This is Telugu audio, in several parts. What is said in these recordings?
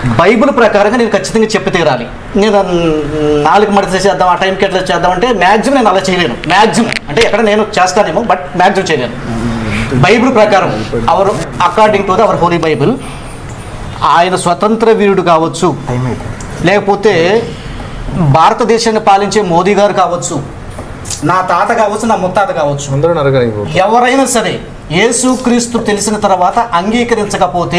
బైబిల్ ప్రకారంగా నేను ఖచ్చితంగా చెప్పి తీరాలి నేను నాలుగు మడత చేద్దాం ఆ టైంకి ఎట్లా చేద్దాం అంటే మ్యాక్సిమం నేను అలా చేయలేను మ్యాక్సిమం అంటే ఎక్కడ నేను చేస్తానేమో బట్ మ్యాక్సిమం చేయలేను బైబిల్ ప్రకారం our according to the our holy Bible ఆయన స్వతంత్ర వీరుడు కావచ్చు లేకపోతే భారతదేశాన్ని పాలించే మోదీ గారు కావచ్చు నా తాత కావచ్చు నా ముత్తాత కావచ్చు అందరూ నరకనివ్వు ఎవరైనా సరే యేసుక్రీస్తు తెలిసిన తర్వాత అంగీకరించకపోతే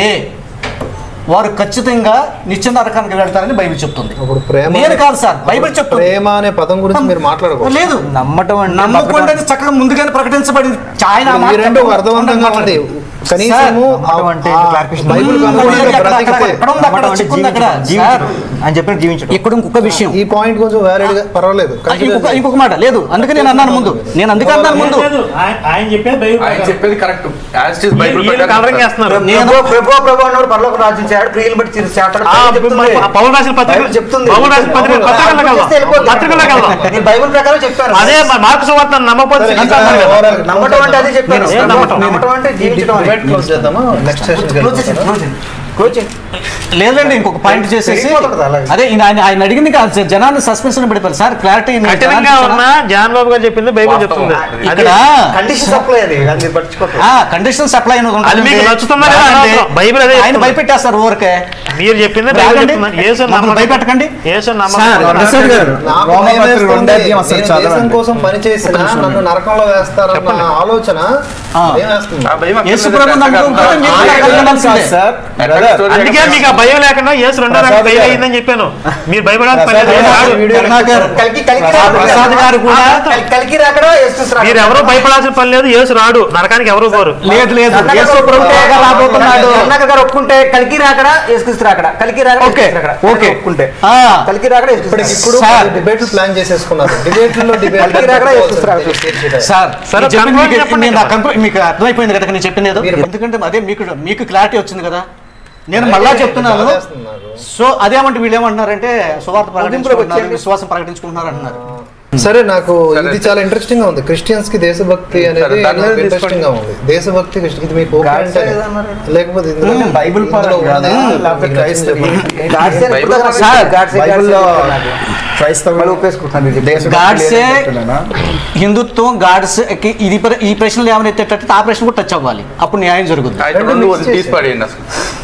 వారు ఖచ్చితంగా నిత్య నరకానికి వెళ్తారని బైబిల్ చెప్తుంది అప్పుడు ప్రేమ నేను కాదు సార్ బైబిల్ చెప్తుంది ప్రేమ అనే పదం గురించి మీరు మాట్లాడకూడదు లేదు నమ్మటం అంటే నమ్మకుండా చక్కగా ముందుగానే ప్రకటించబడింది ఆయన ఆ మాట ఈ రెండు చెప్పకుండా అర్థవంతంగా ఉంది కనీసము నమ్మటం అంటే ఆ clarification. బైబిల్ ఉమ్, అనుగుణంగా అక్కడ, బ్రతికితే అక్కడ, అక్కడ ఉంది, అక్కడ నమ్మటం అంటే చిక్కుంది అక్కడ. జీవించడం జీవించడం అని చెప్పిన జీవించడం ఇక్కడ ఇంకొక విషయం ఈ పాయింట్ కొంచెం వ్యాలిడ్ గా పర్వాలేదు ఆ, ఇంకొక ఇంకొక మాట లేదు అందుకే నేను అన్నాను ముందు నేను అందుకే అన్నాను ముందు లేదు, ఆయన- ఆయన చెప్పేది బైబిల్ ఆయన ప్రకారం. చెప్పేది కరెక్ట్ యాజ్ ఇట్ బైబిల్ వీళ్ళు ప్రకారం కలరింగ్ చెప్తారు. చేస్తున్నారు నేను ప్రభు ప్రభు ప్రభు అన్నవాడు పరలోక రాజ్యం చేయాడు ప్రియులు బట్టి తీరు చేస్తాడు ఆ, బైబిల్ చెప్తుంది. మరి పౌలు రాసిన పత్రిక బైబిల్ చెప్తుంది పౌలు రాసిన పత్రిక పత్రికలోకి చేస్తే వెళ్ళిపోతుంది. వెళ్దాం పత్రికలోకి వెళ్దాం నేను బైబిల్ ప్రకారం చెప్పాను అదే మరి మార్కు సువార్త నమ్మకపోతే సరే, సిగ్గు అంటారు కదా. ఓవరాల్ నమ్మటం అంటే అదే చెప్పాను నేను నమ్మటం. నమ్మటం అంటే జీవించడం అని. డిబేట్ క్లోజ్ చేద్దామా నెక్స్ట్ సెషన్ క్లోజ్ చేసి, క్లోజ్ చేసి. క్లోజ్ చేసి. లేదండి ఇంకొక పాయింట్ చేసేసి పెరిగిపోతుంది అలాగే. అదే ఈయన- ఆయన ఆయన అడిగింది కాదు సార్, జనాన్ని సస్పెన్షన్ పెడతారు సార్ క్లారిటీ కఠినంగా ఉన్న జాన్ బాబు గారు చెప్పింది బైబిల్ చెప్తుంది వాస్తవం. ఇక్కడ కండిషన్ సప్లై అది అది మీరు పట్టించుకోవట్లేదు. కండిషన్ సప్లై అనేది ఉంటుంది. అది మీకు నచ్చుతుందా లేదా రాదండి. అనవసరం. బైబిల్ అదే ఆయన చెప్తుంది. భయపెట్టేస్తారు ఊరికే మీరు చెప్పింది బైబిల్ రాదండి. చెప్తుంది యేసు మమ్మల్ని నమ్మకం భయపెట్టకండి యేసు సార్, నమ్మకం ప్రసాద్ గారు, నాకు రోమపత్రిక భయమేస్తుంది. రెండాధ్యాయం అసలు నేను చదవండి. దేశం కోసం పని చేసిన నన్ను నరకంలో వేస్తారన్న ఆలోచన ఆ. ఏం వేస్తుంది ఆ భయం అక్కర్లేదు. యేసు ప్రభు నమ్ముకుంటే మీరు ఆ, నరకానికి వెళ్ళాల్సిందే. సార్ ఎక్కడ బ్రదర్, స్టోరీ అందుకే ఎక్కడ? మీకు ఆ భయం లేకుండా యేసు రెండో రకం ప్రసాద్ ఫెయిల్ గారు. అయ్యిందని చెప్పాను మీరు భయపడాల్సిన పని ప్రసాద్ లేదు. గారు. రాడు. వీడియో కరుణాకర్, కలికి కలికి ప్రసాద్ రాకడా? ప్రసాద్ గారు కూడా కల్- కలికి రాకడా యేసుక్రీస్తు రాకడా? మీరు ఎవరు భయపడాల్సిన పని లేదు యేసు రాడు నరకానికి ఎవరు పోరు లేదు లేదు కర్ణాకర్ యేసు ప్రభు ఒప్పుకుంటే త్వరగా రాబోతున్నాడు కర్ణాకర్ గారు ఒప్పుకుంటే కలికి రాకడా యేసుక్రీస్తు రాకడా కలికి రాకడా ఓకే, యేసుక్రీస్తు రాకడా? ఓకే. ఒప్పుకుంటే ఆ. కలికి రాకడా యేసుక్రీస్తు ఇప్పటికి రాకడా? ఇప్పుడు సార్. డిబేట్లు ప్లాన్ చేసేసుకున్నారు డిబేట్లో డిబేట్ కలికి రాకడా యేసుక్రీస్తు రాకడా? సార్ సరే, మీరు చెప్పింది conclude మీకు- చెప్పండి నేను కదా. నా conclude- మీకు అర్థమైపోయింది కదా నేను చెప్పింది ఏదో మీరు- ఎందుకంటే అదే మీకు మీకు క్లారిటీ వచ్చింది కదా నేను మళ్ళా చెప్తున్నాను బాధేస్తుంది నాకు. సో అదేమంటే వీళ్ళు ఏమంటున్నారంటే సువార్త ప్రకటించుకుంటున్నారు వచ్చేయండి. విశ్వాసం ప్రకటించుకుంటున్నారు అంటున్నారు సరే నాకు సరే, ఇది చాలా ఇంట్రెస్టింగ్ గా ఉంది క్రిస్టియన్స్ కి దేశభక్తి అనేది సరే, దాన్ని నాకు తీసుకోండి. ఇంట్రెస్టింగ్ గా ఉంది దేశభక్తి క్రిస్టి- ఇది మీకు ఓకే గాడ్సే అంటే అన్నారు. లేకపోతే ఇందులో అంటే బైబిల్ ఇందులో పరంగా ఉందా? లేకపోతే మీకు క్రైస్తవ నచ్చింది గాడ్సే అని బైబిల్ ఇప్పుడు దాకా సార్, నాకు గాడ్సే, గాడ్సే బైబిల్లో నాకు. క్రైస్తవులు మళ్ళీ ఒప్పేసుకుంటున్నాను మీరు చెప్పేది. దేశభక్తి గాడ్సే లేదని చెప్తున్నానా? హిందుత్వం గాడ్స్ కి ఇది ప్ర- ఈ ప్రశ్నలు ఏమైనా ఎత్తేటట్టు ఆ ప్రశ్న కూడా టచ్ అవ్వాలి అప్పుడు న్యాయం జరుగుతుంది అయితే రెండు రెండు mix చేసి. తీసి పడేయండి అసలు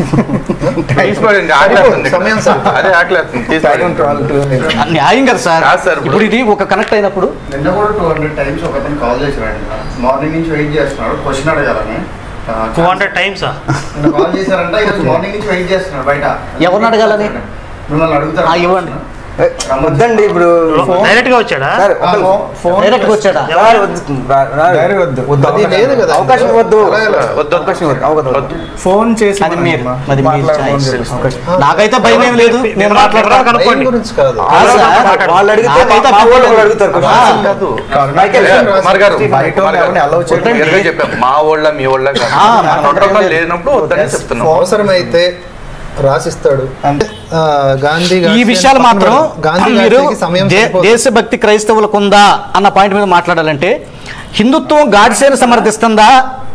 తీసి పడేయండి ఆకలేస్తుంది ఇక్కడ. సమయం సార్. అదే ఆకలేస్తుంది తీసి Second పడేయండి. trial to- ఆ న్యాయం కదా సార్ కాదు సార్, ఇప్పుడు- ఇప్పుడు ఇది ఒక కనెక్ట్ అయినప్పుడు నిన్న కూడా టూ హండ్రెడ్ టైమ్స్ ఒక అతను కాల్ చేశాడు మార్నింగ్ నుంచి వెయిట్ చేస్తున్నాడు క్వశ్చన్ అడగాలని టూ హండ్రెడ్ టైమ్స్ నిన్న కాల్ చేశారంట ఈరోజు మార్నింగ్ నుంచి వెయిట్ చేస్తున్నాడు బయట ఎవరిని అడగాలని? మిమ్మల్ని అడుగుతారు ఆ, ఇవ్వండి. ఏ, వద్దండి ఇప్పుడు ఫోన్ డైరెక్ట్ గా వచ్చాడా సార్, ఒక- ఫోన్ డైరెక్ట్ గా వచ్చాడా సార్, వద్దు. రా- రా- డైరీ వద్దు వద్దు అది లేదు కదా అవకాశం ఇవ్వద్దు అలా ఎలా? వద్దు అవకాశం ఇవ్వద్దు అవకాశం వద్దు. ఫోన్ చేసి అది మీరు- మా- అది మీరు మాట్లాడు, choice. ఫోన్ చేసి అవకాశం. ఆ, నాకైతే భయం ఏం లేదు నేను మాట్లాడతాను భయం కనుక్కోండి గురించి కాదు కాదు సార్. వాళ్ళు అడిగితే మా- నాకైతే మా భయం వాళ్ళు లేదు. కూడా అడుగుతారు ఆ. question. కాదు మైకేల్ ఏ, సార్ కుమార్ గారు బయట కుమార్ గారు. ఎవరిని allow చేయకండి. క్లియర్గా చెప్పాం మా వాళ్ళ మీ వాళ్ళ కాదు ఆ, మన ప్రోటోకాల్ లేనప్పుడు వద్దని చెప్తున్నాం అవసరమైతే రాసిస్తాడు అంటే ఆ, గాంధీ ఈ గాడ్సే విషయాలు పక్కన మాత్రం పెడదాం. గాంధీ మీరు గాడ్సేకి సమయం దే- సరిపోదు. దేశభక్తి క్రైస్తవులకు ఉందా అన్న పాయింట్ మీద మాట్లాడాలంటే హిందుత్వం గాడ్సేను సమర్థిస్తుందా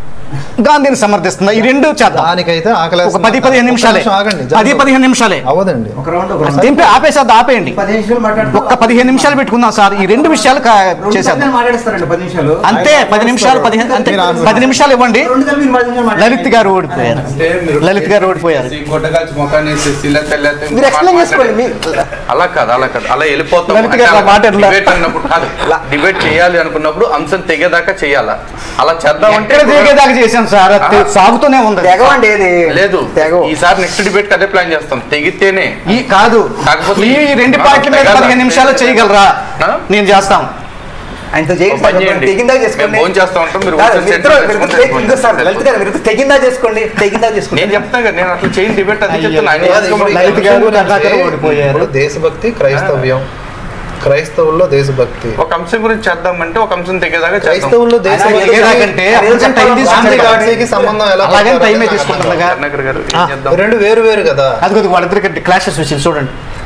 గాంధీని సమర్థిస్తుందా ఈ రెండు చేద్దాం దానికైతే ఆకలి ఒక పది పదిహేను నిమిషాలే ఆగండి పది పదిహేను నిమిషాలే అవదండి ఒక రౌండ్ ఒక రౌండ్. దింపి ఆపేసేద్దాం ఆపేయండి పది నిమిషాలు మాట్లాడుతూ ఒక్క పదిహేను నిమిషాలు పెట్టుకుందాం సార్ ఈ రెండు విషయాలు కా- రెండు చేసేద్దాం కలిపి మాట్లాడేస్తారండి పది నిమిషాలు అంతే పది నిమిషాలు పదిహేను అంతే పది నిమిషాలు ఇవ్వండి రెండు కలిపి మీరు పది నిమిషాలు లలిత్ గారు ఓడిపోయారు అంటే మీరు లలిత్ గారు ఓడిపోయారు కొట్టగాల్చి ముఖాన్ని వేసేసి ఇలా తెల్లతే మీరు explain చేసుకోండి, మీ- అలా కాదు అలా కాదు అలా వెళ్ళిపోతాం లలిత్ గారు ఆ మాట ఎట్లా? డిబేట్ అన్నప్పుడు కాదు డిబేట్ చేయాలి అనుకున్నప్పుడు అంశం తెగేదాకా చేయాలా అలా చేద్దామంటే ఎక్కడ దిగేదాకా చేశాను సార్ అది సాగుతూనే ఉంది తెగవండి ఏది లేదు తెగవు ఈసారి నెక్స్ట్ డిబేట్ అదే ప్లాన్ చేస్తాం తెగితేనే ఈ కాదు కాకపోతే ఈ రెండు పార్టీల మీద తెగాల. పదిహేను నిమిషాలు చేయగలరా ఆ? నేను చేస్తాం ఆయనతో చేయండి ఒక పని సార్. చేయండి. తెగిందా చేసుకోండి మేము భోజనం చేస్తా ఉంటాం, మీరు కాదు, వచ్చి మీరు ఇద్దరు- సెట్ మీరు చేసుకుంటే ఇద్దరు- ఇంకో సార్, లలిత్ గారు మీరు తెగిందా చేసుకోండి తెగిందా చేసుకోండి నేను చెప్తాను కదా నేను అట్లా చేయని డిబేట్ అది అయ్యో. చెప్తాను ఆయన కాదు, చేసుకోమని ఇప్పుడు లలిత్ ఈ గారు అంశం కర్ణాకర్ గురించి ఓడిపోయారు. ఇప్పుడు దేశభక్తి క్రైస్తవ్యం క్రైస్తవుల్లో దేశభక్తి ఒక అంశం గురించి చేద్దామంటే ఒక అంశం తెగేదాకా చేద్దాం క్రైస్తవుల్లో దేశభక్తి తెగేదాకంటే అదే కొంచెం టైం చెప్పాలి. గాంధీ తీసుకుంటారు గాడ్సేకి సంబంధం ఎలా అలాగే పెడతారో టైమే నాకు తీసుకుంటారుగా అర్థం కర్ణాకర్ గారు ఆ, ఏం చేద్దాం రెండు వేరు వేరు కదా అది కొద్దిగా వాళ్ళిద్దరికి క్లాషెస్ వచ్చింది చూడండి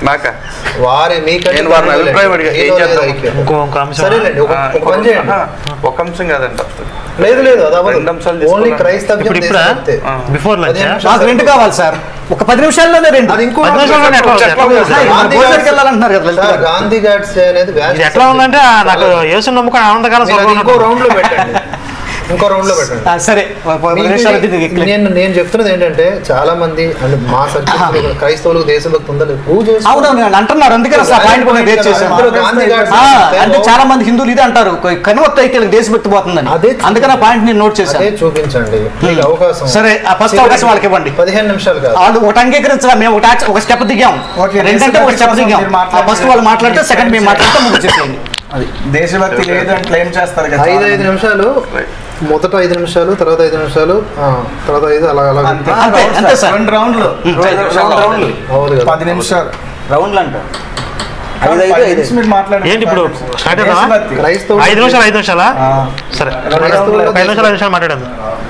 నాకా వారి మీకంటే నేను వారిని అభిప్రాయం అడిగా ఏం మీలో లేదు చేద్దాం ఐక్యం. ఇంకో ఇంకో అంశం సరేలేండి ఒక ఆ, ఒక పని చేయండి ఆహా, ఒక అంశం కాదంట లేదు లేదు అది రెండు అంశాలు అవ్వదు ఓన్లీ తీసుకోవాలి. క్రైస్తవ్యం ఇప్పుడు ఇప్పుడా దేశభక్తే. ఆ. బిఫోర్ లంచ్ పదిహేను నిమిషాలు నాకు రెండు కావాలి సార్ ఒక పది నిమిషాల్లోనే రెండు అది ఇంకో పది నిమిషాల్లోనే ఎట్లా అవుతుంది? ఎట్లా అవుతుంది? సార్, గాంధీ భోజనానికి గాడ్స్- వెళ్ళాలంటున్నారు కదా లలిత సార్, గారు. గాంధీ గాడ్స్ అనేది వ్యాస్ట్ ఇది ఎట్లా ఉందంటే ఆ, నాకు యేసు నమ్ముకొని ఆనందకాల మీరు అది స్వర్గం ఇంకో ఉన్నట్టు. రౌండ్ లో పెట్టండి ఇంకో రౌండ్ లో పెట్టండి ఆ, సరే ఒక పది మీకు నిమిషాలు ఇది- దీనికి ఎక్కిలే. నేను నేను చెప్తున్నది ఏంటంటే చాలా మంది అంటే మా సర్కిల్స్ క్రైస్తవులకు దేశభక్తి ఉందా లేదు ప్రూవ్ చేసుకో అవునవును అని అంటున్నారు అందుకని అసలు ఆ పాయింట్ కూడా రేట్ చేశాను అందులో గాంధీ గాడ్స్ ఆ, అంటే అంటే చాలా మంది హిందువులు ఇదే అంటారు కనుమత్త అయితే వీళ్ళకి దేశభక్తి పోతుందని అదే అందుకని ఆ పాయింట్ నేను నోట్ అదే చేశాను చూపించండి మీకు అవకాశం సరే, ఆ first అవకాశం వాళ్ళకి ఇవ్వండి. పదిహేను నిమిషాలు కాదు వాళ్ళు ఒకటి అంగీకరించగా మేము ఒక tax- ఒక స్టెప్ దిగాం ఓకే, రెండంటే ఒక స్టెప్ దేశభక్తి దిగాం మీరు మాట్లాడండి. ఫస్ట్ వాళ్ళు మాట్లాడితే సెకండ్ మేము మాట్లాడితే ముగ్గురు చెప్పండి దేశభక్తి లేదు అని క్లెయిమ్ చేస్తారు కదా ఐదు ఐదు నిమిషాలు మొదట ఐదు నిమిషాలు తర్వాత ఐదు నిమిషాలు ఆ, తర్వాత ఐదు అలా అలా అంతే అంతే, అంతే సార్. రెండు రౌండ్లు రెండు రౌండ్లు అవ్వదు కదా పది నిమిషాలు రౌండ్లు అంటారు ఐదు ఐదు Five ఐదు minutes మీరు మాట్లాడండి. ఏంటి ఇప్పుడు స్టార్ట్ అవుతావా? దేశభక్తి. క్రైస్తవులు ఐదు నిమిషాలు ఐదు నిమిషాలా ఆ. సరే క్రైస్తవులకు ఒక ఐదు నిమిషాలు ఐదు నిమిషాలు మాట్లాడదు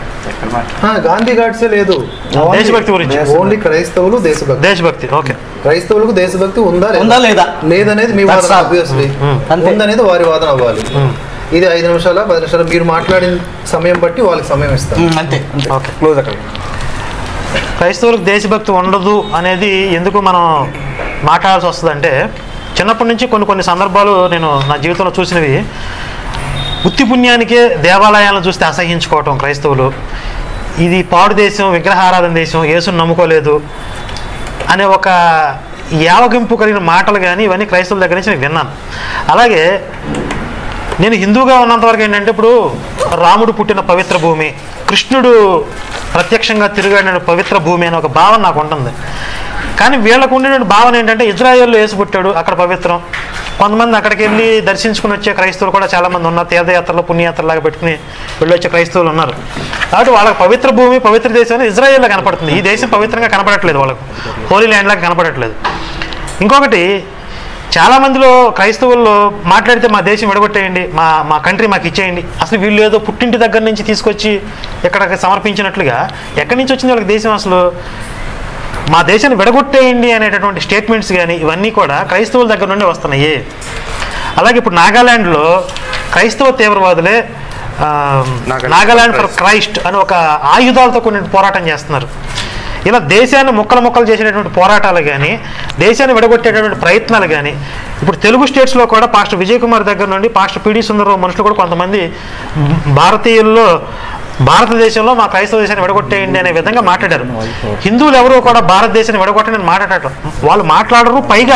ఆ, గాంధీ గాడ్సే లేదు దేశభక్తి గురించి ఓన్లీ క్రైస్తవులు దేశభక్తి దేశభక్తి ఓకే క్రైస్తవులకు దేశభక్తి ఉందా ఉందా లేదా? లేదనేది మీ That's వాదన all. ఆబ్వియస్లీ అంతే. ఉందనేది వారి వాదన అవ్వాలి ఇది ఐదు నిమిషాల పది నిమిషాలు మీరు మాట్లాడిన సమయం బట్టి వాళ్ళకి సమయం ఇస్తారు ఉమ్, అంతే ఓకే క్లోజ్ అక్కడ క్రైస్తవులకు దేశభక్తి ఉండదు అనేది ఎందుకు మనం మాట్లాడాల్సి వస్తుందంటే చిన్నప్పటి నుంచి కొన్ని కొన్ని సందర్భాలు నేను నా జీవితంలో చూసినవి ఉత్తి పుణ్యానికే దేవాలయాలను చూస్తే అసహించుకోవటం క్రైస్తవులు ఇది పాడు దేశం విగ్రహారాధన దేశం యేసుని నమ్ముకోలేదు అనే ఒక యావగింపు కలిగిన మాటలు కానీ ఇవన్నీ క్రైస్తవుల దగ్గర నుంచి నేను విన్నాను అలాగే నేను హిందూగా ఉన్నంత వరకు ఏంటంటే ఇప్పుడు రాముడు పుట్టిన పవిత్ర భూమి కృష్ణుడు ప్రత్యక్షంగా తిరిగాడిన పవిత్ర భూమి అనే ఒక భావన నాకు ఉంటుంది కానీ వీళ్ళకు ఉండేటువంటి భావన ఏంటంటే ఇజ్రాయెల్లో వేసి పుట్టాడు అక్కడ పవిత్రం కొంతమంది అక్కడికి వెళ్ళి దర్శించుకుని వచ్చే క్రైస్తవులు కూడా చాలామంది ఉన్నారు తీర్థయాత్రలు పుణ్యయాత్రలాగా పెట్టుకుని వెళ్ళి వచ్చే క్రైస్తవులు ఉన్నారు కాబట్టి వాళ్ళకి పవిత్ర భూమి పవిత్ర దేశం అనేది ఇజ్రాయెల్లో కనపడుతుంది ఈ దేశం పవిత్రంగా కనపడట్లేదు వాళ్ళకు హోలీ ల్యాండ్ లాగా కనపడట్లేదు ఇంకొకటి చాలా మందిలో క్రైస్తవుల్లో మాట్లాడితే మా దేశం విడగొట్టేయండి మా మా కంట్రీ మాకు ఇచ్చేయండి అసలు వీళ్ళు ఏదో పుట్టింటి దగ్గర నుంచి తీసుకొచ్చి ఇక్కడ సమర్పించినట్లుగా ఎక్కడి నుంచి వచ్చింది వాళ్ళకి దేశం అసలు మా దేశాన్ని విడగొట్టేయండి అనేటటువంటి స్టేట్మెంట్స్ కానీ ఇవన్నీ కూడా క్రైస్తవుల దగ్గర నుండి వస్తున్నాయి అలాగే ఇప్పుడు నాగాల్యాండ్లో క్రైస్తవ తీవ్రవాదులే ఆ, Nagaland Nagaland for for Christ అని ఒక ఆయుధాలతో కొన్ని పోరాటం చేస్తున్నారు ఇలా దేశాన్ని ముక్కలు ముక్కలు చేసేటటువంటి పోరాటాలు కానీ దేశాన్ని విడగొట్టేటటువంటి ప్రయత్నాలు కానీ ఇప్పుడు తెలుగు స్టేట్స్లో కూడా పాస్టర్ విజయ్ కుమార్ దగ్గర నుండి పాస్టర్ పిడి సుందరరావు మనుషులు కూడా కొంతమంది భారతీయుల్లో భారతదేశంలో మా క్రైస్తవ దేశాన్ని విడగొట్టేయండి అనే విధంగా మాట్లాడారు హిందువులు ఎవరు కూడా భారతదేశాన్ని విడగొట్టని మాట్లాడటం వాళ్ళు మాట్లాడరు పైగా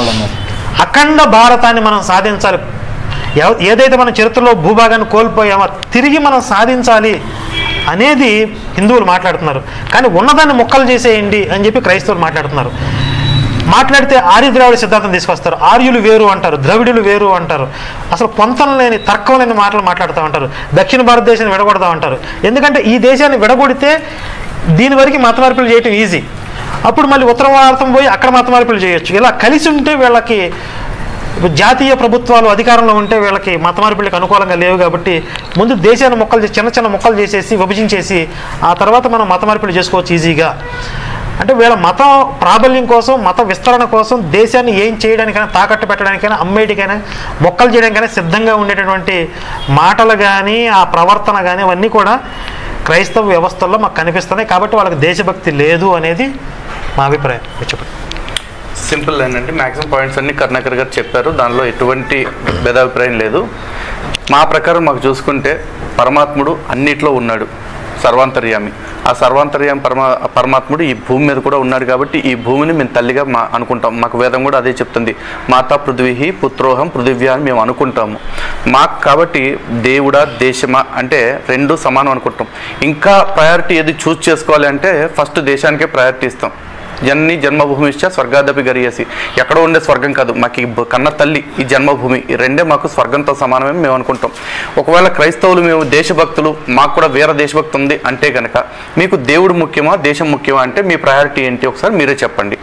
అఖండ భారతాన్ని మనం సాధించాలి ఎవ- ఏదైతే మన చరిత్రలో భూభాగాన్ని కోల్పోయామో తిరిగి మనం సాధించాలి అనేది హిందువులు మాట్లాడుతున్నారు కానీ ఉన్నదాన్ని మొక్కలు చేసేయండి అని చెప్పి క్రైస్తవులు మాట్లాడుతున్నారు మాట్లాడితే ఆర్య ద్రావిడ సిద్ధాంతం తీసుకొస్తారు ఆర్యులు వేరు అంటారు ద్రవిడులు వేరు అంటారు అసలు పొంతం లేని తర్కం లేని మాటలు మాట్లాడుతూ ఉంటారు దక్షిణ భారతదేశాన్ని విడగొడతా ఉంటారు ఎందుకంటే ఈ దేశాన్ని విడగొడితే దీని వరకు మత మార్పులు చేయటం ఈజీ అప్పుడు మళ్ళీ ఉత్తర భారతం పోయి అక్కడ మత మార్పులు చేయొచ్చు ఇలా కలిసి ఉంటే వీళ్ళకి ఇప్పుడు జాతీయ ప్రభుత్వాలు అధికారంలో ఉంటే వీళ్ళకి మత మార్పిడికి అనుకూలంగా లేవు కాబట్టి ముందు దేశాన్ని మొక్కలు చేసి చిన్న చిన్న మొక్కలు చేసేసి విభజించేసి ఆ తర్వాత మనం మత మార్పిడి చేసుకోవచ్చు ఈజీగా అంటే వీళ్ళ మతం ప్రాబల్యం కోసం మత విస్తరణ కోసం దేశాన్ని ఏం చేయడానికైనా తాకట్టు పెట్టడానికైనా అమ్మేటికైనా మొక్కలు చేయడానికైనా సిద్ధంగా ఉండేటటువంటి మాటలు కానీ ఆ ప్రవర్తన కానీ అవన్నీ కూడా క్రైస్తవ వ్యవస్థల్లో మాకు కనిపిస్తున్నాయి కాబట్టి వాళ్ళకి దేశభక్తి లేదు అనేది మా అభిప్రాయం మీరు చెప్పండి సింపుల్ ఏంటంటే మ్యాక్సిమం పాయింట్స్ అన్ని కరుణాకర్ గారు చెప్పారు దానిలో ఎటువంటి భేదాభిప్రాయం లేదు మా ప్రకారం మాకు చూసుకుంటే పరమాత్ముడు అన్నిట్లో ఉన్నాడు సర్వాంతర్యామి ఆ సర్వాంతర్యామి పరమా పరమాత్ముడు ఈ భూమి మీద కూడా ఉన్నాడు కాబట్టి ఈ భూమిని మేము తల్లిగా మా అనుకుంటాం మాకు వేదం కూడా అదే చెప్తుంది మాతా పృథ్వీ పుత్రోహం పృథివ్యా అని మేము అనుకుంటాము మాకు కాబట్టి దేవుడా దేశమా అంటే రెండు సమానం అనుకుంటాం ఇంకా ప్రయారిటీ ఏది చూస్ చేసుకోవాలి అంటే ఫస్ట్ దేశానికే ప్రయారిటీ ఇస్తాం జన్ని జన్మభూమిశ్చ స్వర్గాదపి గరియేసి ఎక్కడో ఉండే స్వర్గం కాదు మాకు ఈ బ- కన్న తల్లి ఈ జన్మభూమి ఈ రెండే మాకు స్వర్గంతో సమానమే మేము అనుకుంటాం ఒకవేళ క్రైస్తవులు మేము దేశభక్తులు మాకు కూడా వేరే దేశభక్తి ఉంది అంటే కనుక మీకు దేవుడు ముఖ్యమా దేశం ముఖ్యమా అంటే మీ ప్రయారిటీ ఏంటి ఒకసారి మీరే చెప్పండి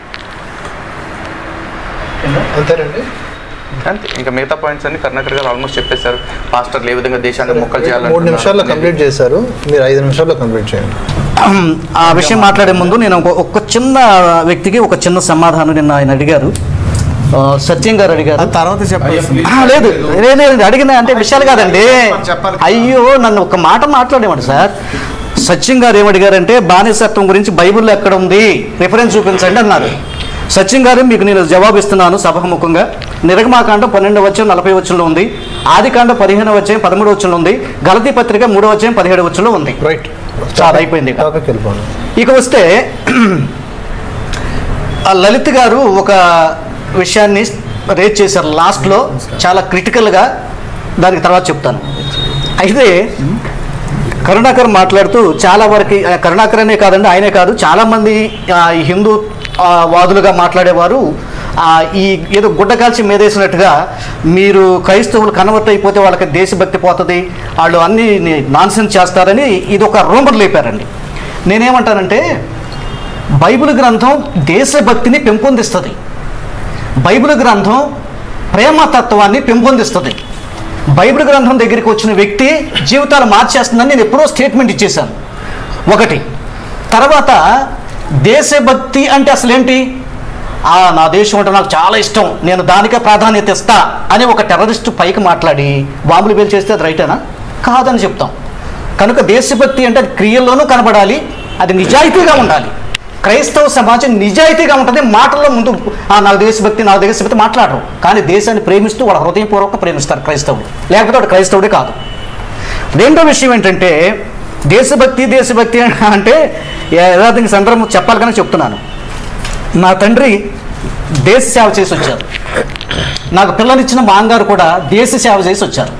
అంతేనండి అంతే ఇంకా మిగతా పాయింట్స్ అన్ని కర్ణాకర్ గారు ఆల్మోస్ట్ చెప్పేశారు పాస్టర్లు ఏ విధంగా దేశాన్ని మొక్కలు మూడు నిమిషాల్లో చేయాలంటే కంప్లీట్ చేశారు మీరు ఐదు నిమిషాల్లో కంప్లీట్ చేయండి ఆ విషయం మాట్లాడే ముందు నేను ఒక- ఒక చిన్న వ్యక్తికి ఒక చిన్న సమాధానం నిన్న ఆయన అడిగారు ఆ, సత్యం గారు అడిగారు తర్వాత చెప్పాల్సింది ఆ, లేదు లేదు, లేదు అడిగిన అంటే విషయాలు కాదండి చెప్పాలి. అయ్యో నన్ను ఒక మాట మాట్లాడేవాడు సార్ సత్యం గారు ఏమడిగారంటే బానిసత్వం గురించి బైబిల్లో ఎక్కడ ఉంది రిఫరెన్స్ చూపించండి అన్నారు సత్యం గారు మీకు నేను జవాబు ఇస్తున్నాను సభాముఖంగా నిర్గమాకాండం పన్నెండు వచ్చం నలభై వచ్చంలో ఉంది ఆదికాండం పదిహేను వచ్చం పదమూడు వచ్చంలో ఉంది గలతీ పత్రిక మూడో వచ్చం పదిహేడు వచ్చంలో ఉంది రైట్ చాలా అయిపోయింది ఇక. టాపిక్ వెళ్ళిపోను ఇక వస్తే ఆ లలిత్ గారు ఒక విషయాన్ని రేట్ చేశారు లాస్ట్లో చాలా క్రిటికల్గా దానికి తర్వాత చెప్తాను అయితే కరుణాకర్ మాట్లాడుతూ చాలా వరకు ఆ, కరుణాకర్ అనే కాదండి ఆయనే కాదు చాలామంది ఆ, ఈ హిందూ ఆ, వాదులుగా మాట్లాడేవారు ఆ, ఈ ఏదో గుడ్డ కాల్చి మీదేసినట్టుగా మీరు క్రైస్తవులు కన్వర్ట్ అయిపోతే వాళ్ళకి దేశభక్తి పోతుంది వాళ్ళు అన్ని నాన్సెన్స్ చేస్తారని ఇది ఒక రూమర్ లేపారండి నేనేమంటానంటే బైబిల్ గ్రంథం దేశభక్తిని పెంపొందిస్తుంది బైబిల్ గ్రంథం ప్రేమతత్వాన్ని పెంపొందిస్తుంది బైబిల్ గ్రంథం దగ్గరికి వచ్చిన వ్యక్తి జీవితాలు మార్చేస్తుందని నేను ఎప్పుడో స్టేట్మెంట్ ఇచ్చేశాను ఒకటి తర్వాత దేశభక్తి అంటే అసలు ఏంటి ఆ నా దేశం అంటే నాకు చాలా ఇష్టం నేను దానికే ప్రాధాన్యత ఇస్తా అని ఒక టెర్రరిస్ట్ పైకి మాట్లాడి బాంబులు పేలు చేస్తే అది రైటేనా కాదని చెప్తాం కనుక దేశభక్తి అంటే అది క్రియల్లోనూ కనబడాలి అది నిజాయితీగా ఉండాలి క్రైస్తవ సమాజం నిజాయితీగా ఉంటుంది మాటల్లో ముందు "ఆ, నాకు దేశభక్తి నాకు దేశభక్తి మాట్లాడరు కానీ దేశాన్ని ప్రేమిస్తూ వాళ్ళ హృదయపూర్వక ప్రేమిస్తారు క్రైస్తవుడు లేకపోతే వాడు క్రైస్తవుడే కాదు రెండో విషయం ఏంటంటే దేశభక్తి దేశభక్తి అంటే యథార్థంగా సందర్భం చెప్పాలి కానీ చెప్తున్నాను నా తండ్రి దేశ సేవ చేసి వచ్చారు నాకు పిల్లనిచ్చిన మా అంగారు కూడా దేశ సేవ చేసి వచ్చారు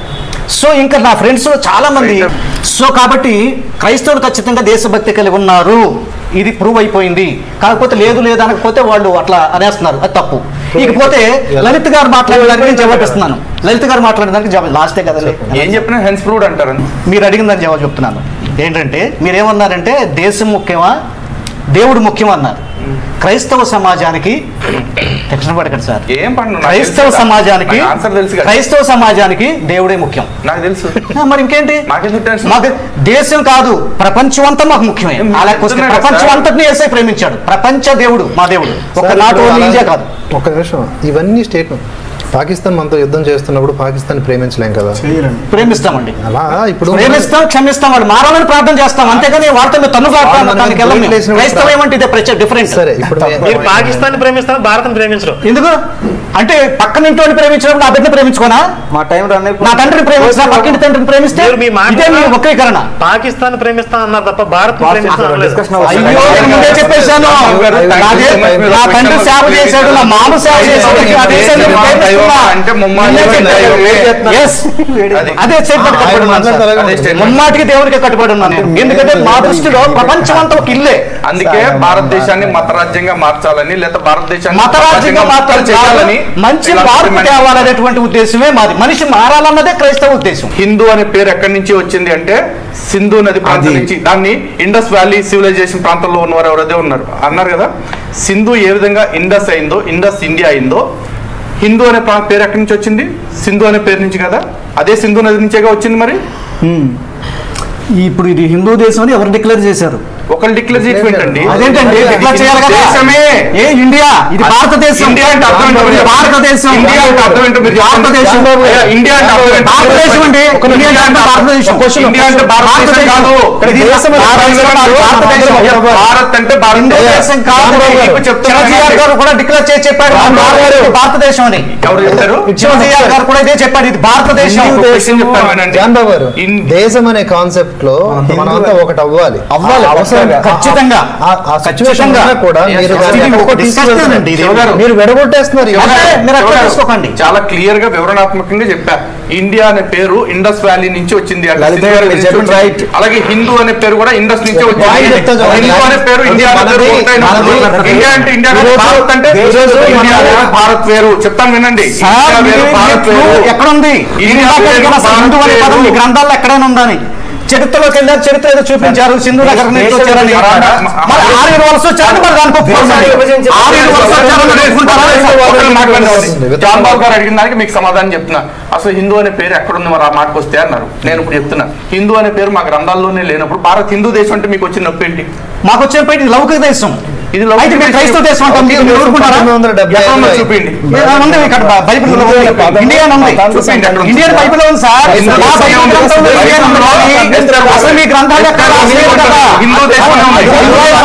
సో ఇంకా నా ఫ్రెండ్స్ చాలా మంది సో కాబట్టి క్రైస్తవులు ఖచ్చితంగా దేశభక్తి కలిగి ఉన్నారు ఇది ప్రూవ్ అయిపోయింది కాకపోతే లేదు లేదు అనకపోతే వాళ్ళు అట్లా అనేస్తున్నారు అది తప్పు ఇకపోతే లలిత్ గారు మాట్లాడేదానికి నేను జవాబు ఇస్తున్నాను లలిత్ గారు మాట్లాడేదానికి జవాబు లాస్టే కదండి ఏం చెప్పినా హెన్స్ ప్రూవ్డ్ అంటారు మీరు అడిగిందని జవాబు చెప్తున్నాను ఏంటంటే మీరేమన్నారంటే దేశం ముఖ్యమా దేవుడు ముఖ్యం అన్నారు క్రైస్తవ సమాజానికి టెన్షన్ పడకండి సార్ ఏం పండు క్రైస్తవ సమాజానికి ఆన్సర్ తెలుసు కదా క్రైస్తవ సమాజానికి దేవుడే ముఖ్యం నాకు తెలుసు ఆ, మరి ఇంకేంటి మాకెందుకు టెన్షన్? మాకు దేశం కాదు ప్రపంచం అంతా మాకు ముఖ్యమే ఏం మీరు అలా వస్తే చెప్తున్నారా ప్రపంచం సార్? అంతటిని వేసే ప్రేమించాడు ప్రపంచ దేవుడు మా దేవుడు ఒక సార్, నాట్ ఇప్పుడు ఓన్లీ అలా- ఇండియా కాదు ఒక్క నిమిషం ఇవన్నీ స్టేట్మెంట్ పాకిస్తాన్ మనతో యుద్ధం చేస్తున్నప్పుడు పాకిస్తాన్ ప్రేమించలేం కదా చేయరండి ప్రేమిస్తామండి అలా ఇప్పుడు ప్రేమిస్తాం క్షమిస్తాం వాళ్ళు మారాలని ప్రార్థన చేస్తాం అంతేగాని వాళ్ళతో మేము తన్ను వాళ్ళు మనల్ని దానికి వెళ్ళం మేము. ప్రేమించినప్పుడు క్రైస్తవం ఏమంటే ఇదే ప్రత్యేక డిఫరెంట్ సరే ఇప్పుడు మే- మీరు పాకిస్తాన్ ప్రేమిస్తారు భారతం ప్రేమించరు ఎందుకు అంటే పక్కన ఇంటి ప్రేమించినప్పుడు నా బిడ్డను ప్రేమించుకోనా మా టైం రన్ నా తండ్రిని ప్రేమించిన పక్కింటి తండ్రిని ప్రేమిస్తే మీరు మీ మాట ఇదే మీ వక్రీకరణ పాకిస్తాన్ ప్రేమిస్తా అన్నారు తప్ప భారత్ డిస్కషన్ అయ్యో నేను ముందే చెప్పేశాను నా దే- నా తండ్రి సేవ చేశాడు నా మామ సేవ చేశాడు ఆ దేశాన్ని నేను ప్రేమిస్తున్నా. అంటే ముమ్మాటికి ముందే చెప్పాను. దైవమే. Yes. అది. అదే స్టేట్మెంట్ ఆయన కట్టుబడి ఉన్నాను మాట్లాడతారు సార్. అలాగే అదే statement. ముమ్మాటికి దేవునికి కట్టుబడి ఉన్నాను నేను. ఎందుకంటే మా దృష్టిలో ప్రపంచం అంతా ఒక ఇల్లే అందుకే భారతదేశాన్ని మతరాజ్యంగా మార్చాలని లేదా భారతదేశాన్ని మతరాజ్యంగా మాత్రం చేయాలని మంచి ఇలా మార్పు డిమాండ్ తేవాలనేటువంటి ఉద్దేశమే మాది మనిషి మారాలన్నదే క్రైస్తవ ఉద్దేశం హిందూ అనే పేరు ఎక్కడి నుంచి వచ్చింది అంటే సింధు నది ప్రాంతం నుంచి దాన్ని ఇండస్ వ్యాలీ సివిలైజేషన్ ప్రాంతంలో ఉన్నవారు ఎవరైతే ఉన్నారు అన్నారు కదా సింధు ఏ విధంగా ఇండస్ అయిందో ఇండస్ ఇండియా అయిందో హిందూ అనే ప్రా- పేరు ఎక్కడి నుంచి వచ్చింది సింధు అనే పేరు నుంచి కదా అదే సింధు నది నుంచేగా వచ్చింది మరి ఇప్పుడు ఇది హిందూ దేశం అని ఎవరు డిక్లేర్ చేశారు ఒకళ్ళు డిక్లేర్ చేయటండి అదేంటండి డిక్లేర్ చేయాలి కదా దేశమే ఏ ఇండియా ఇది భారతదేశం ఇండియా అంటే అర్థం ఏంటో మీరు- భారతదేశం ఇండియా అంటే అర్థం ఏంటో మీరు చెప్పండి. భారతదేశం ఏ, ఇండియా అంటే అర్థం ఏంటో? భారతదేశం అండి ఇండియా అంటే భారతదేశం ఇండియా అంటే భారతదేశం కాదు ఇది దేశం భారతదేశం కాదు, భారతదేశం భారత్ అంటే హిందూ దేశం కాదు మీకు చెప్తున్నా చిరంజీవి గారు కూడా డిక్లేర్ చేసి చెప్పాడు ఇది భారతదేశం అని ఎవరు చెప్తారు చిరంజీవి గారు కూడా ఇదే చెప్పాడు ఇది భారతదేశం ఒక విషయం చెప్తాను వినండి. జాన్ బాబు గారు ఇన్- దేశం అనే కాన్సెప్ట్ లో మనమంతా ఒకటి అవ్వాలి అవ్వాలి, ఆ అవసరం ఖచ్చితంగా. ఆ- ఆ సిచ్యువేషన్ ఖచ్చితంగా. కూడా Yes, మీరు yes. దాన్ని ఇది ఎక్కడికో ఒక discussion తీసుకువెళ్తున్నారు. అండి ఇది. శివగారు. మీరు వెడగొట్టేస్తున్నారు అదే, మీరు అర్థం ఎవరు? చేసుకోకండి. చాలా క్లియర్ గా వివరణాత్మకంగా చెప్పా ఇండియా అనే పేరు ఇండస్ వ్యాలీ నుంచి వచ్చింది అంటే లలిత సింధు గారు వ్యాలీ నుంచి చెప్పండి, వచ్చింది. right. అలాగే హిందూ అనే పేరు కూడా ఇండస్ నుంచే Point వచ్చింది చెప్తా చూడండి. హిందూ అనే పేరు ఇండియా అనే పేరు మనది- ఒకటైనప్పుడు మనది- ఇండియా అంటే ఇండియా ఈ రోజు- భారత్ అంటే ఈ రోజు ఇండియా మనది- వేరు, భారత్ వేరు చెప్తాను వినండి సార్, ఇండియా వేరు, మీరు భారత్ ఎప్పుడు- వేరు. ఎక్కడుంది ఇండియా ఇండియా వేరు, కలిగిన అసలు హిందూ అనే భారత్ పదం మీ వేరు. గ్రంథాల్లో ఎక్కడైనా ఉందని చరిత్రలోకి వెళ్ళారు చరిత్ర ఏదో చూపించారు సింధు నగర్ నుంచి వచ్చారని మరి ఆర్యన్ వలస వచ్చారని మరి దానికి ఒప్పుకోండి. ఆర్యన్ వలస వచ్చారని ఒప్పుకుంటారా? ఒకరు మాట్లాడండి. జాన్ బాబు గారు అడిగిన దానికి మీకు సమాధానం చెప్తున్నా అసలు హిందూ అనే పేరు ఎక్కడుంది మరి ఆ మాటకు వస్తే అన్నారు నేను ఇప్పుడు చెప్తున్నా హిందూ అనే పేరు మా గ్రంథాల్లోనే లేనప్పుడు భారత్ హిందూ దేశం అంటే మీకు వచ్చిన నొప్పి ఏంటి మాకు వచ్చిన పేరు ఇది లౌకిక దేశం ఇది అయితే మీరు క్రైస్తవ దేశం అంటాం మీరు మీరు ఊరుకుంటారా పంతొమ్మిది వందల డెబ్బై ఎక్కడ ఉందో ఐదులో చూపిండి ఏ, ఉంది ఇక్కడ బ- బైబిల్లో ఉంది ఇండియన్ ఉంది చూపిండి ఎక్కడ ఉంది. ఇండియన్ బైబిల్ ఉంది సార్ హిందూ మా దేశం బైబిల్ ఉంది. గ్రంథంలో ఇండియన్ ఉంది కానీ అసలు మీ గ్రంథాలు ఎక్కడ రాసిలేదు కదా హిందూ దేశం అనే ఉంది.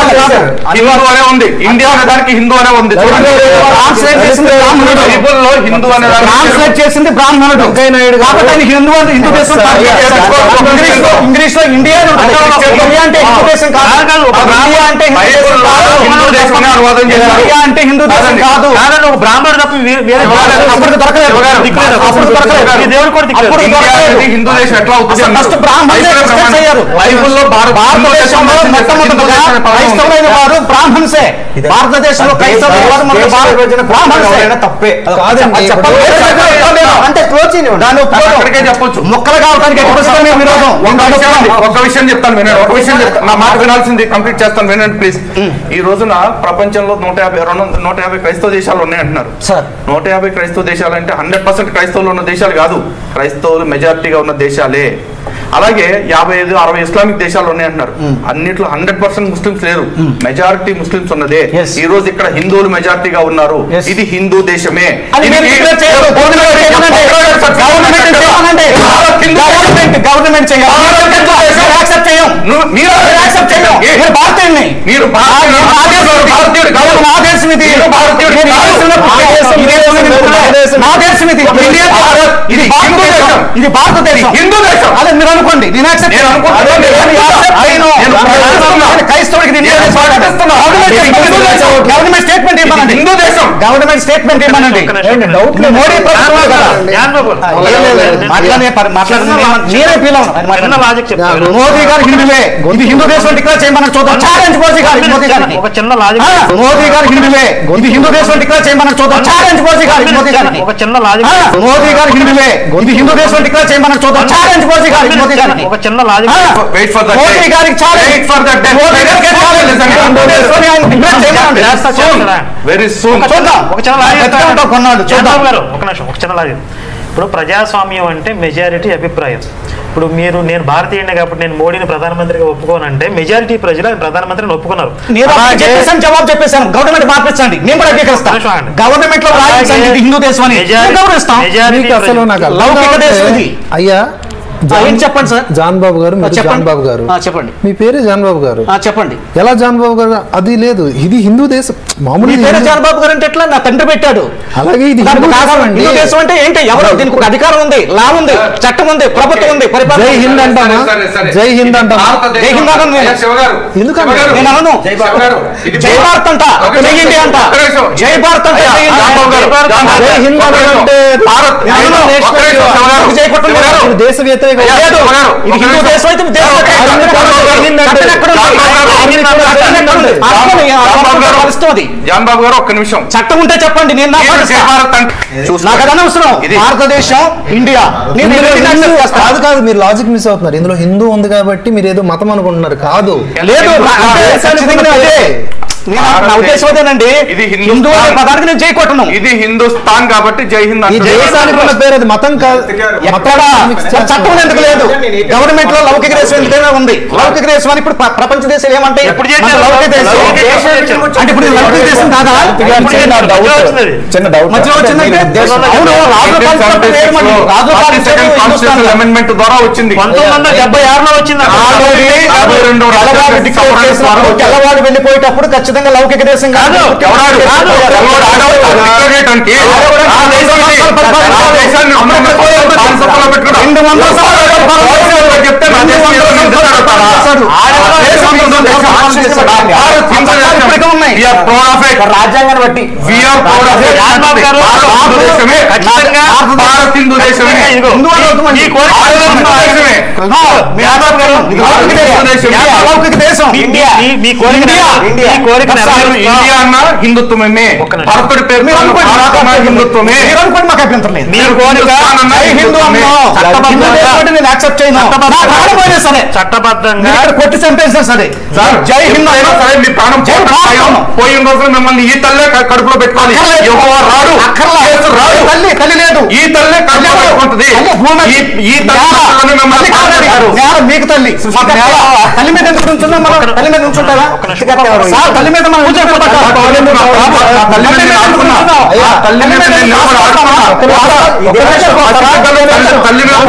హిందూ అనే ఉంది ఇండియా అనే దానికి హిందూ అనే ఉంది చూడండి. ట్రాన్స్లేట్ చేసింది బ్రాహ్మణుడు బైబిల్లో హిందూ అనే దానికి ట్రాన్స్లేట్ చేసింది బ్రాహ్మణుడు కాబట్టి ఆయన హిందూ అని హిందూ దేశం కాదు. ఇంగ్లీష్ లో ఇంగ్లీష్ లో ఇండియా అని ఉంటుంది. ఇండియా అంటే హిందూ దేశం కాదు ఇండియా అంటే హిందూ దేశం బైబిల్లో కాదు హిందూ దేశం అనే అనువాదం చేశారు ఇండియా అంటే హిందూ దేశం కాదు కాదండి ఒక బ్రాహ్మణుడు తప్ప వే- వేరే అప్పుడు దొరకలేదు దిక్కులేదు. అప్పుడు దొరకలేదు ఈ దేవుడు కూడా దిక్కులేదు. అప్పుడు ఇండియా దొరకలేదు. అనేది హిందూ దేశం ఎట్లా అవుతుంది అసలు అన్నారు. ఫస్ట్ బ్రాహ్మణులే బైబిల్లో క్రిస్టియన్స్ బ్రాహ్మణులు. అయ్యారు. బైబిల్లో భారత భారతదేశంలో మొట్టమొదటిగా క్రైస్తవులైన వారు బ్రాహ్మణ్సే భారతదేశంలో క్రైస్తవులైన వారు మొదటి భారత బ్రాహ్మణ్సే తప్పే కాదండి అది ఇప్పుడు చెప్పాలి. అంటే క్లోజ్ దాన్ని ఒప్పుకోను. అక్కడికే చెప్పొచ్చు. ముక్కలు కావడానికి ఎప్పుడు వస్తుందో మేము విరోధం ఒక విషయం ఒక విషయం చెప్తాను వినండి ఒక విషయం చెప్తాను నా మాట వినాల్సింది కంప్లీట్ చేస్తాను వినండి ప్లీజ్ ఈ రోజున ప్రపంచంలో నూట యాభై రెండు వందల- నూట యాభై క్రైస్తవ దేశాలు ఉన్నాయి అంటున్నారు సార్ నూట యాభై క్రైస్తవ దేశాలు అంటే హండ్రెడ్ పర్సెంట్ క్రైస్తవులు ఉన్న దేశాలు కాదు క్రైస్తవులు మెజారిటీగా ఉన్న దేశాలే అలాగే యాభై ఐదు అరవై ఇస్లామిక్ దేశాలు ఉన్నాయి అంటున్నారు అన్నిట్లో హండ్రెడ్ పర్సెంట్ ముస్లిమ్స్ లేరు మెజారిటీ ముస్లిమ్స్ ఉన్నదే Yes. ఈ రోజు ఇక్కడ హిందువులు మెజారిటీగా ఉన్నారు Yes. ఇది హిందూ దేశమే అది మీరు దీనికి- declare చేయరు. గవర్నమెంట్ చేయమనండి. గవర్నమెంట్ చేయమనండి. గవర్నమెంట్ గవర్నమెంట్ చేయాలి మేము యాక్సెప్ట్ చేయం నువ్వు- మీరు మేము యాక్సెప్ట్ చేయం నేను భారతీయుడిని మీరు ఆ, నేను నా దేశం ఇది. భారతీయుడు కాదు. నేను నా దేశం ఇది మీరు భారతీయుడు నేను ఈ కాదు. దేశంలో పుట్టి నా దేశం, ఈ దేశంలో నేను పుట్టలేదు. నా దేశం ఇది ఇండియా భారత్. ఇది ఇది హిందూ భారతదేశం దేశం. ఇది భారతదేశం ఇది హిందూ దేశం. అదే మీరు అనుకోండి నేను యాక్సెప్ట్ నేను అనుకుంటున్నాను. అదే నేను యాక్సెప్ట్ చేయను. నేను ప్రకటిస్తున్నా. నేను క్రైస్తవుడికి ఇది ఇండియా నేను దేశం. ప్రకటిస్తున్నా. గవర్నమెంట్ ఇది హిందూ స్టేట్మెంట్ దేశం. గవర్నమెంట్ స్టేట్మెంట్ ఇవ్వనండి హిందూ దేశం గవర్నమెంట్ స్టేట్మెంట్ ఇవ్వనండి మోడీ ప్రభుత్వం ఉంది కదా జ్ఞాన్ బాబు ఏం లేదు. మాట్లాడే పరి- మాట్లాడే నేనే ఫీల్ అవును ఆయన చిన్న మాట్లాడండి. లాజిక్ చెప్తాను మోదీ గారు హిందువే ఇది హిందూ దేశం డిక్లేర్ చేయమని చూద్దాం ఛాలెంజ్ మోదీ గారు మోదీ గారికి ఒక చిన్న లాజిక్ ఆ, మోదీ గారు హిందువే ఇది హిందూ దేశం డిక్లేర్ చేయమని చూద్దాం ఛాలెంజ్ మోదీ గారికి మోదీ గారికి ఒక చిన్న లాజిక్ ఆ, మోదీ గారు హిందువే ఇది హిందూ దేశం డిక్లేర్ చేయమని చూద్దాం ఛాలెంజ్ మోదీ గారికి మోదీ గారికి ఒక చిన్న లాజిక్ ఆ, Wait for that Modi day. గారికి challenge Wait for that day. Modi గారికి ఛాలెంజ్ హిందూ దేశాన్ని ఆయన డిక్లేర్ చేయమనండి. చేస్తా, చేస్తారా? వెరీ సూన్ చూద్దాం ఒక చిన్న లాజిక్ ఎట్లా ఉంటావు కొన్నాళ్ళు చూద్దాం చంద్రబాబు గారు ఒక నిమిషం ఒక చిన్న లాజిక్ ఇప్పుడు ప్రజాస్వామ్యం అంటే మెజారిటీ అభిప్రాయం ఇప్పుడు మీరు నేను భారతీయుడిని కాబట్టి నేను మోడీని ప్రధానమంత్రిగా ఒప్పుకోనంటే మెజారిటీ ప్రజలు ఆయన ప్రధానమంత్రిని ఒప్పుకున్నారు నేను అప్పుడు అలాగే- చెప్పేసాను జవాబు చెప్పేశాను గవర్నమెంట్ మార్పించండి నేను కూడా అంగీకరిస్తాను నిమిషం ఆగండి. గవర్నమెంట్ లో రాయించండి ఇది హిందూ దేశం అని మెజారిటీ- మేము గౌరవిస్తాం మెజారిటీ మీకు అసలు ప్రజలు- నాకు అర్థం లౌకిక కావట్లే. దేశం ఇది. అయ్యా ఆ, ఏం చెప్పండి సార్ జాన్ బాబు గారు ఆ, మీరు జాన్ బాబు గారు ఆ, చెప్పండి మీ పేరే జాన్ బాబు గారు ఆ, చెప్పండి ఎలా జాన్ బాబు గారు అది లేదు ఇది హిందూ దేశం మామూలు మీ ఇది పేరు హిందూ- చంద్రబాబు గారు అంటే ఎట్లా నా తండ్రి పెట్టాడు అలాగే ఇది దానికి హిందూ ఒక దేశం ఆధారం. అండి. హిందూ దేశం అంటే ఏంటి ఎవరు దీనికి ఒక అధికారం ఉంది లా ఉంది చట్టం ఉంది ప్రభుత్వం ఉంది పరిపాలన జై ఉంది. హింద్ అంటామా జై హింద్ అంటామా జై హింద్ అనను నేను. ఎందుకంటే నేను అనను జై భారత్ అంట జై ఇండియా అంట జై భారత్ అంట జై ఇండియా అంట. జై హింద్ అంటే భారత్ నేను అనను. జై కొట్టండి గారు. ఇది దేశ వ్యతిరేక లేదు. ఇది హిందూ దేశం అయితే దేశ వ్యతిరేకం. చట్టం ఎక్కడ ఉంది? చట్టం ఎక్కడ ఉంది? అర్థం ఏ- అర్థం పరిస్థితి అది. జాన్ బాబు గారు ఒక్క నిమిషం చట్టం ఉంటే చెప్పండి నేను నా మీరు పాటిస్తా. జై భారత్ అంటే నాకు అది అనవసరం ఇది భారతదేశం ఇండియా నేను ఇందులో రెండింటిని హిందూ- accept చేస్తా. కాదు కాదు మీరు లాజిక్ మిస్ అవుతున్నారు ఇందులో హిందూ ఉంది కాబట్టి మీరు ఏదో మతం అనుకుంటున్నారు కాదు లేదు నా- అంటే ఖచ్చితంగా అదే. నేను- నా ఉద్దేశం అదేనండి ఇది హిందూ హిందూ అనే స్థానం. పదానికి నేను చేయకొట్టను ఇది హిందుస్థాన్ కాబట్టి జై హింద్ ఈ అంటున్నారు. దేశానికి ఉన్న పేరు అది మతం కాదు ఎక్కడ చట్టం ఎందుకు లేదు గవర్నమెంట్ లో లౌకిక దేశం ఎందుకైనా ఉంది లౌకిక దేశం అని ఇప్పుడు ప్ర- ప్రపంచ దేశాలు ఏమంటే ఎప్పుడు చేశారు? మన లౌకిక దేశం లౌకిక దేశం చేశారు. అంటే ఇప్పుడు ఇది లౌకిక దేశం కాదా చిన్న డౌట్ మధ్యలో వచ్చిందంటే అవును రాజుల పాలించినప్పుడు వేరు మళ్ళీ. రాజుల 42nd పాలించినప్పుడు Constitutional హిందుస్థాన్ Amendment ద్వారా వచ్చింది పంతొమ్మిది వందల డెబ్బై ఆరులో వచ్చింది ఆల్రెడీ యాభై రెండు తెల్లవాడు రాష్ట్రాలకు డిక్లేర్ సవరణ చేసినప్పుడు ద్వారా తెల్లవాడు వెళ్ళిపోయేటప్పుడు ఖచ్చితంగా లౌకిక దేశం కాదు ఎవరాడు? కాదు. ఎవరాడు? ఆడవాడు declare చేయడానికి ఆడవాడు ఆ దేశం ఇది. పరిపాలన ఆ దేశాన్ని అమృత బానిసత్వంలో పెట్టుకున్నాం. రెండు వందల సంవత్సరాలు ఎవరు చెప్తే నా దేశం ఏదో నిజం అడుగుతారా? ఆడవాడు దేశం హిందూ దేశం. భారత్ హిందూ దేశం. ఇప్పటికే ఉన్నాయి. We are proud of it. రాజ్యాంగాన్ని బట్టి We are proud of it. రాజ్యాంగం గారు, భారత్ హిందూ దేశమే. ఖచ్చితంగా భారత్ హిందూ దేశమే ఇదిగో, హిందూ అవుతామండి. ఈ కోరిక భారత్ హిందూ దేశమే. నో, మీ యాదవ్ గారు, ఇది లౌకిక దేశం. దేశం. ఇది అలౌకిక దేశం మీ- మీ- మీ- మీ కోరిక ఇండియా. నెరవేరు- మీ కోరిక అసలు నెరవేరుస్తా. ఇండియా అన్న హిందుత్వమే ఒక్క నిమిషం. భరతుడి పేరు మీరు అనుకోండి, నాకు భారత్ అన్న అభ్యంతరం లేదు. హిందుత్వమే మీరు అనుకోండి, మాకు అభ్యంతరం లేదు మీరు కోరిక హిందుస్థాన్ అన్న జై హిందూ హిందుత్వమే. అన్నాం. హిందూ దేశం అంటే నేను యాక్సెప్ట్ చేయను నా నా ప్రాణం పోయినా సరే చట్టబద్ధంగా మీరు ఇక్కడ కొట్టి చంపేసినా సరే జై హింద్ అయినా సరే మీ ప్రాణం జై పోవడం భారతం. ఖాయం. పోయిన రోజున మిమ్మల్ని ఈ తల్లే క- కడుపులో పెట్టుకోవాలి అక్కర్లేదు. యెహోవా రాడు అక్కర్లేదు. యేసు రాడు తల్లి తల్లి లేదు ఈ తల్లే కడుపులో తల్లి పెట్టుకుంటుంది తల్లి భూమి ఈ ఈ తల్లి నేల. మాత్రమే మిమ్మల్ని తల్లి కాదు అది. కాపాడతారు. నేల మీకు తల్లి మాకు నేల. తల్లి మీద ఎందుకు నుంచున్నాం మనం తల్లి మీద నుంచుంటారా ఒక్క నిమిషం. సార్ తల్లి మీద మనం నుంచోకపోతే ఆ తల్లి మీద ఆ తల్లి మీద నేను ఆడుకున్నా. ఆ తల్లి మీద నేను నిలబడి ఆడుకున్నా. తల్లి- తల్లి మీద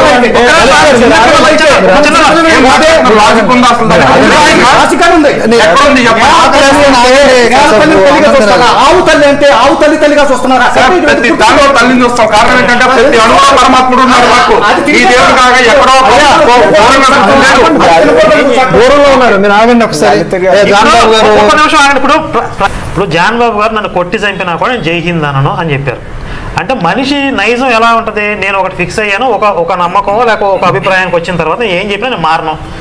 ఏం మాట్లాడుతున్నారు? లాజిక్ ఉందా అసలు దానికి? రాసికాడు ఉంది ఎక్కడుంది చెప్పండి. నేల తల్లి తల్లిగా చూస్తారా ఆవు తల్లి అంటే ఆవు తల్లి తల్లిగా చూస్తున్నారా సార్, ప్రతి దానిలో తల్లిని చూస్తాం కారణం ఏంటంటే ప్రతి అణువు పరమాత్ముడు ఉన్నాడు మాకు ఈ దేవుడు కాక ఎక్కడో దూరంగా లేదు. దూరంలో ఉన్నారు మీరు ఆగండి ఒకసారి ఏ, జాన్ బాబు గారు ఒక్క నిమిషం ఆగండి ఇప్పుడు ప్ర- ప్ర- ఇప్పుడు జాన్ బాబు గారు నన్ను కొట్టి చంపినా కూడా నేను జై హింద్ అనను అని చెప్పారు అంటే మనిషి నైజం ఎలా ఉంటుంది నేను ఒకటి ఫిక్స్ అయ్యాను ఒక ఒక నమ్మకం లేక ఒక అభిప్రాయానికి వచ్చిన తర్వాత నేను ఏం చెప్పినా నేను మారను